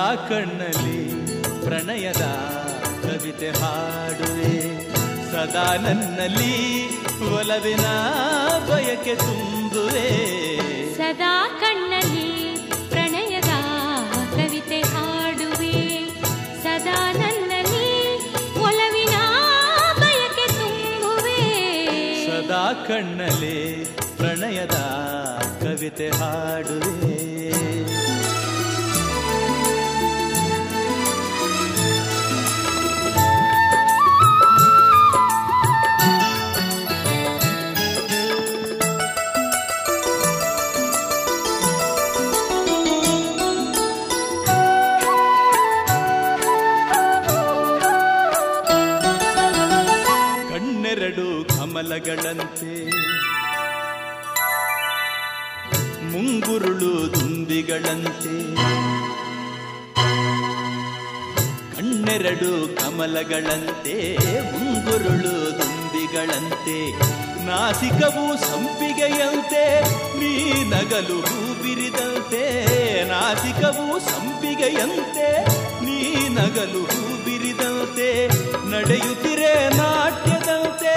ಕಣ್ಣಲ್ಲಿ ಪ್ರಣಯದ ಕವಿತೆ ಹಾಡುವೆ ಸದಾ ನನ್ನಲ್ಲಿ ಒಲವಿನ ಬಯಕೆ ತುಂಬುವೆ ಸದಾ ಕಣ್ಣಲ್ಲಿ ಪ್ರಣಯದ ಕವಿತೆ ಹಾಡುವೆ ಸದಾ ನನ್ನಲ್ಲಿ ಒಲವಿನ ಬಯಕೆ ತುಂಬುವೆ ಸದಾ ಕಣ್ಣಲ್ಲಿ ಪ್ರಣಯದ ಕವಿತೆ ಹಾಡುವೆ ಕಣ್ಣೆರಡು ಕಮಲಗಳಂತೆ ಮುಂಗುರುಳು ದುಂಬಿಗಳಂತೆ ಕಣ್ಣೆರಡು ಕಮಲಗಳಂತೆ ಮುಂಗುರುಳು ದುಂಬಿಗಳಂತೆ ನಾಸಿಕವು ಸಂಪಿಗೆಯಂತೆ ನೀ ನಗಲು ಹೂ ಬಿರಿದಂತೆ ನಾಸಿಕವು ಸಂಪಿಗೆಯಂತೆ ನೀ ನಗಲು ಹೂ ಬಿರಿದಂತೆ ನಡೆಯುತ್ತಿರೆ ನಾಟ್ಯದಂತೆ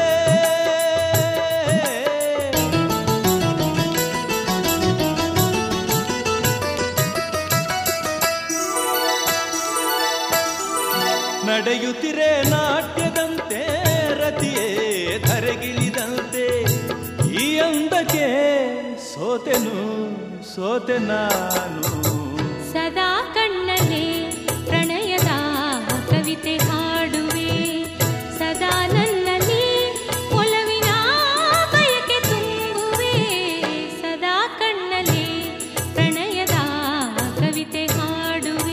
ನಡೆಯುತ್ತಿರೆ ನಾಟ್ಯದಂತೆ ರತಿಯೇ ಧರೆಗಿಳಿದಂತೆ ಈ ಅಂದಕ್ಕೆ ಸೋತೆನು ಸೋತೆ ನಾನು ಸದಾ ಕಣ್ಣಲ್ಲಿ ಪ್ರಣಯದ ಕವಿತೆ ಹಾಡುವೆ ಸದಾ ನನ್ನಲ್ಲಿ ಒಲವಿನ ಬಯಕೆ ತುಂಬುವೆ ಸದಾ ಕಣ್ಣಲ್ಲಿ ಪ್ರಣಯದ ಕವಿತೆ ಹಾಡುವೆ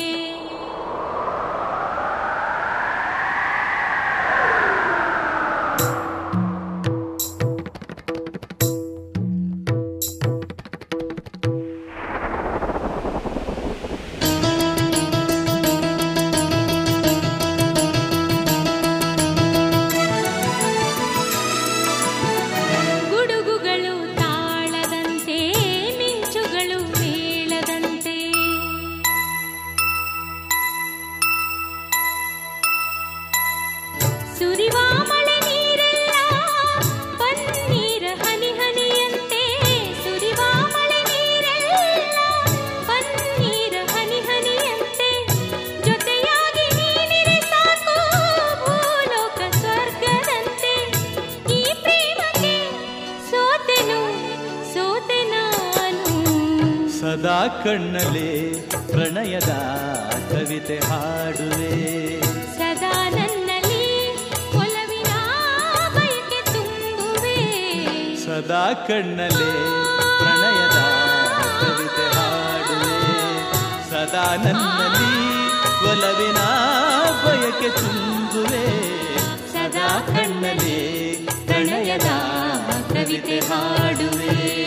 ಗುಡುಗುಗಳು ತಾಳದಂತೆ ಮಿಂಚುಗಳು ಮೇಳದಂತೆ ಸುರಿವ ಮಳೆ ನೀರೆಲ್ಲ ಪನ್ನೀರ ಹನಿ ಹನಿಯಂತೆ ಸುರಿವ ಮಳೆ ನೀರೆಲ್ಲ ಪನ್ನೀರ ಹನಿ ಹನಿಯಂತೆ ಜೊತೆಯಾಗಿ ನೀನಿರೆ ಸಾಕು ಭೂಲೋಕ ಸ್ವರ್ಗದಂತೆ ಈ ಪ್ರೇಮಕ್ಕೆ ಸೋತೆನು ಸೋತೆ ನಾನು ಸದಾ ಕಣ್ಣಲ್ಲಿ ಪ್ರಣಯದ ಕವಿತೆ ಹಾಡುವೆ ಸದಾ ನನ್ನಲ್ಲಿ ಒಲವಿನ ಬಯಕೆ ತುಂಬುವೆ ಸದಾ ಕಣ್ಣಲ್ಲಿ ಪ್ರಣಯದ ಕವಿತೆ ಹಾಡುವೆ ಸದಾ ನನ್ನಲ್ಲಿ ಒಲವಿನ ಬಯಕೆ ತುಂಬುವೆ ಸದಾ ಕಣ್ಣಲ್ಲಿ ಪ್ರಣಯದ ಕವಿತೆ ಹಾಡುವೆ